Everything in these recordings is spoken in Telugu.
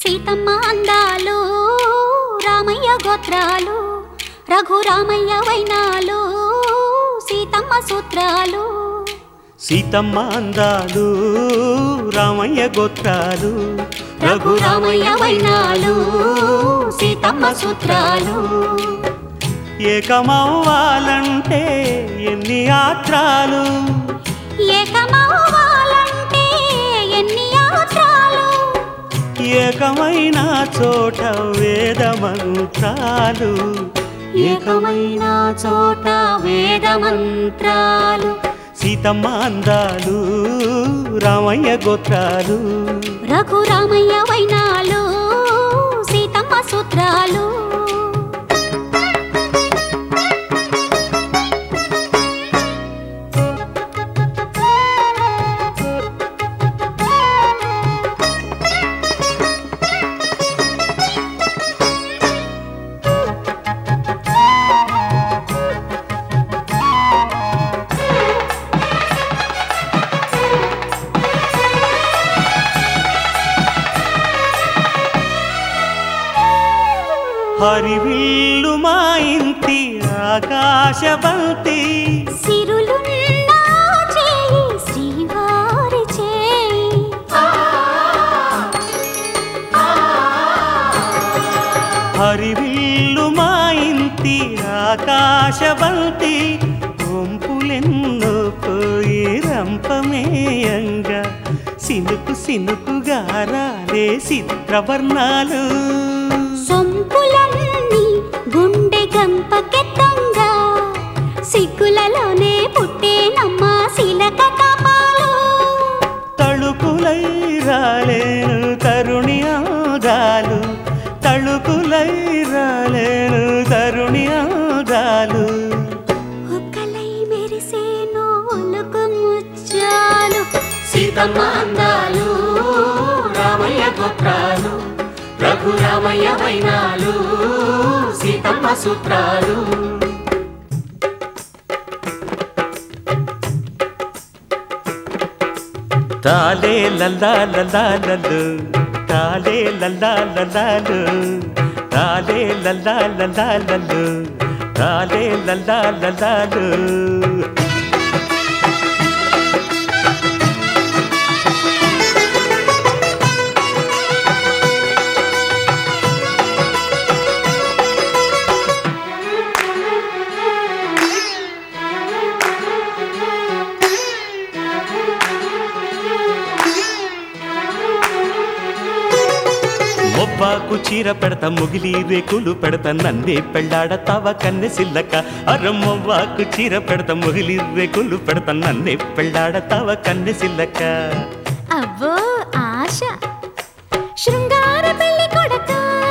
సీతమ్మ అందాలు రామయ్య గోత్రాలు రఘురామయ్య వైనాలు సీతమ్మ సూత్రాలు సీతమ్మ అందాలు రామయ్య గోత్రాలు రఘురామయ్య వైనాలు సీతమ్మ సూత్రాలు ఏకమవ్వాలంటే ఎన్ని యాత్రాలు ఏకమవ్వాలంటే ఎన్ని యాత్రాలు ఏకమైన చోట వేద మంత్రాలు ఏకమైన చోట వేద మంత్రాలు సీతమ్మ అందాలు రామయ్య గోత్రాలు రఘురామయ్య వైనాలు సీతమ్మ సూత్రాలు హరివిల్లు మా ఇంటి ఆకాశబంతి సిరులున్న చేయి శ్రీవారి చేయి హరివిల్లు మా ఇంటి ఆకాశబంతి వంపులెన్నో పోయి రంపమేయంగా సినుకు సినుకుగా రాలే చిత్రవర్ణాలు సొంపులన్నీ గుండె గంపకెత్తంగా సిగ్గులలోనే పుట్టేనమ్మ శిలక కపాలు తళుకులై రాలేను తరుణి ఆదాలు తళుకులై రాలేను తరుణి ఆదాలు ఒక్కలై మెరిసేను ఒలుకు ముచ్చాలు సీతమ్మ అందాలు రామయ్య గోత్రాలు రఘురామయ్య వైనాలు సీతమ్మ సూత్రాలు తాలే లల్లా లల్లాలలు తాలే లల్లా లల్లాలు తాలే లల్లా లల్లాలలు తాలే లల్లా లల్లాలు మొవ్వాకు చీర పెడత ముగిలి రేకులు పెడత నన్నే పెళ్ళాడతావ కన్నె సిల్లక అర మొవ్వాకు చీర పెడత ముగిలి రేకులు పెడత నన్నే పెళ్ళాడతావ కన్నె సిల్లక అవ్వో ఆశ శృంగార పెళ్లి కొడక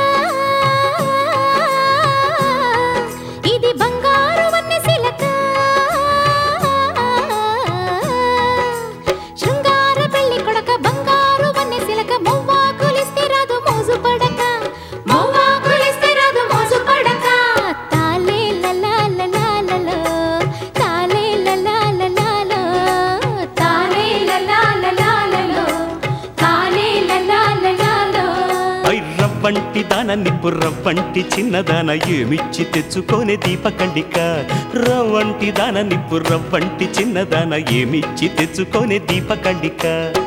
ఇది బంగారు వన్నె సిలక శృంగార పెళ్లి కొడక బంగారు వన్నె సిలక మొవ్వా కులిస్తే రాదు మోజు పడక మొవ్వా కులిస్తే రాదు మోజు పడక తాలే లలా లలా లలా తాలే లలా లలా లలా తాలే లలా లలా లలా తాలే లలా లలా లలా ఐ రవ్వంటి దాన నిప్పు రవ్వంటి చిన్నదాన ఏమిచ్చి తెచ్చుకోనే దీపకండిక రవ్వంటి దాన నిప్పు రవ్వంటి చిన్నదాన ఏమిచ్చి తెచ్చుకోనే దీపకండిక